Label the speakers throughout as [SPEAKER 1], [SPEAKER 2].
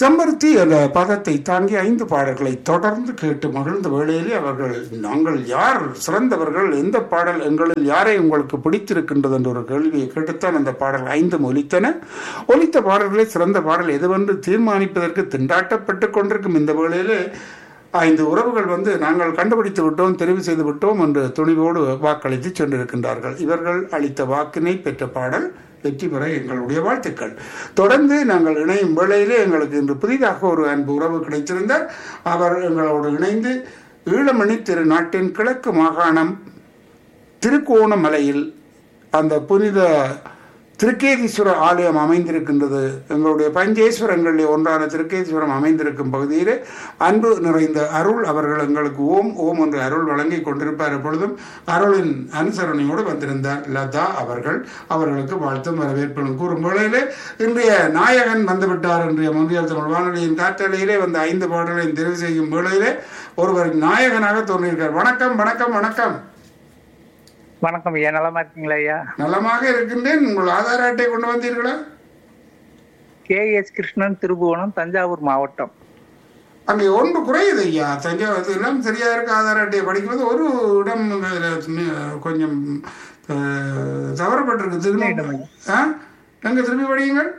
[SPEAKER 1] செம்பருத்தி என்ற பதத்தை தாங்கி ஐந்து பாடல்களை தொடர்ந்து கேட்டு மகிழ்ந்த வேளையிலே அவர்கள் நாங்கள் யார் சிறந்தவர்கள் எந்த பாடல் எங்களில் யாரை உங்களுக்கு பிடித்திருக்கின்றது என்ற ஒரு கேள்வியை கேட்டுத்தான் அந்த பாடல் ஐந்தும் ஒலித்தன ஒலித்த பாடல்களை சிறந்த பாடல் எதுவென்று தீர்மானிப்பதற்கு திண்டாட்டப்பட்டு கொண்டிருக்கும் இந்த வேளையிலே ஐந்து உறவுகள் வந்து நாங்கள் கண்டுபிடித்து விட்டோம் தெரிவு செய்து விட்டோம் என்று துணிவோடு வாக்களித்து சென்றிருக்கின்றார்கள் இவர்கள் அளித்த வாக்கினை பெற்ற பாடல் வெற்றி பெற எங்களுடைய வாழ்த்துக்கள் தொடர்ந்து நாங்கள் இணையும் வேளையிலே எங்களுக்கு இன்று புதிதாக ஒரு அன்பு உறவு கிடைத்திருந்தார் அவர் எங்களோடு இணைந்து ஈழமணி திருநாட்டின் கிழக்கு மாகாணம் திருக்கோணமலையில் அந்த புனித திருக்கேதீஸ்வரர் ஆலயம் அமைந்திருக்கின்றது எங்களுடைய பஞ்சேஸ்வரங்களில் ஒன்றான திருக்கேதீஸ்வரம் அமைந்திருக்கும் பகுதியிலே அன்பு நிறைந்த அருள் அவர்கள் எங்களுக்கு ஓம் ஓம் என்று அருள் வழங்கி கொண்டிருப்பார் எப்பொழுதும் அருளின் அனுசரணையோடு வந்திருந்தார் லதா அவர்கள் அவர்களுக்கு வாழ்த்தும் வரவேற்பும் கூறும் வேளையிலே இன்றைய நாயகன் வந்துவிட்டார் இன்றைய முந்தியல் தமிழ் வானொலியின் காற்றலையிலே வந்து ஐந்து பாடல்களையும் தெரிவு செய்யும் வேளையிலே ஒருவர் நாயகனாக தோன்றியிருக்கார் வணக்கம் வணக்கம் வணக்கம்
[SPEAKER 2] வணக்கம் ஐயா நலமா இருக்கீங்களா ஐயா
[SPEAKER 1] நலமாக இருக்கின்றேன் உங்கள் ஆதார் அட்டை கொண்டு வந்தீர்களா
[SPEAKER 2] கே எஸ் கிருஷ்ணன் திருபுவனம் தஞ்சாவூர் மாவட்டம்
[SPEAKER 1] அங்கே ஒன்று குறையுது ஐயா தஞ்சாவூர் எல்லாம் சரியா இருக்கு ஆதார் அட்டையை படிக்கிறது ஒரு இடம் அதுல மி- கொஞ்சம் அஹ், தவறப்பட்டிருக்கு திரும்ப ஆ எங்க திரும்பி படியுங்கள்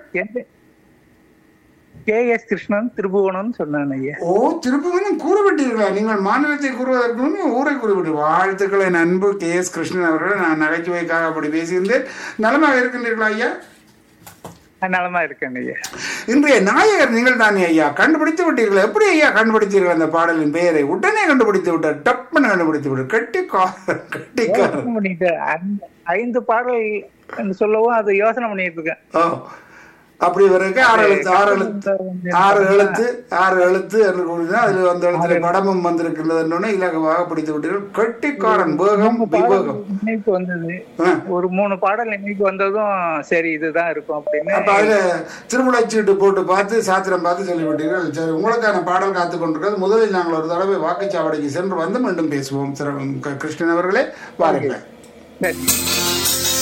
[SPEAKER 2] கே எஸ் கிருஷ்ணன் திருபுவனம் சொன்னேன் ஐயா
[SPEAKER 1] ஓ திருப்பவனம் கூறப்பட்டீர்களா நீங்கள் மாநிலத்தை கூறுவதற்கு முன்பு ஊரை கூறப்பட்டு வாழ்த்துக்களை நண்பு கே எஸ் கிருஷ்ணன் அவர்களை நான் நகைச்சுவைக்காக அப்படி பேசியிருந்தேன் நலமாக இருக்கின்றீர்களா ஐயா
[SPEAKER 2] நான் நலமா இருக்கேன் ஐயா
[SPEAKER 1] இன்றைய நாயகர் நீங்கள் தானே ஐயா கண்டுபிடித்து விட்டீர்கள் எப்படி ஐயா கண்டுபிடித்தீர்கள் அந்த பாடலின் பெயரை உடனே கண்டுபிடித்து விட்டார் டப்புன்னு கண்டுபிடித்து விட்டார் கட்டிக்காரன் கட்டிக்காரன்
[SPEAKER 2] யோசனை பண்ணிட்டு அந்த ஐந்து பாடல் என்று சொல்லவும் அது யோசனை பண்ணிட்டு இருக்கேன்
[SPEAKER 1] ஓ அப்படி வரைக்கு ஆறு எழுத்து ஆறு எழுத்து ஆறு எழுத்து ஆறு எழுத்து என்று கூறினா அதில் அந்த இடத்துல படமும் வந்திருக்கின்றதுன்னு இலகுவாக பிடித்து விட்டீர்கள் கட்டிக்காரன் வேகம் விவேகம்
[SPEAKER 2] நினைவுக்கு வந்தது
[SPEAKER 1] ஆ.
[SPEAKER 2] ஒரு மூணு பாடல் நினைவுக்கு வந்ததும் சரி இதுதான் இருக்கும் அப்படின்னு
[SPEAKER 1] அப்ப அதுல திருமுலைச்சீட்டு போட்டு பார்த்து சாத்திரம் பார்த்து சொல்லிவிட்டீர்கள் சரி உங்களுக்கான பாடல் காத்து கொண்டிருக்கிறது முதலில் நாங்கள் ஒரு தடவை வாக்குச்சாவடிக்கு சென்று வந்து மீண்டும் பேசுவோம் திரு- கிருஷ்ணன் அவர்களே வாருங்கள்
[SPEAKER 2] சரி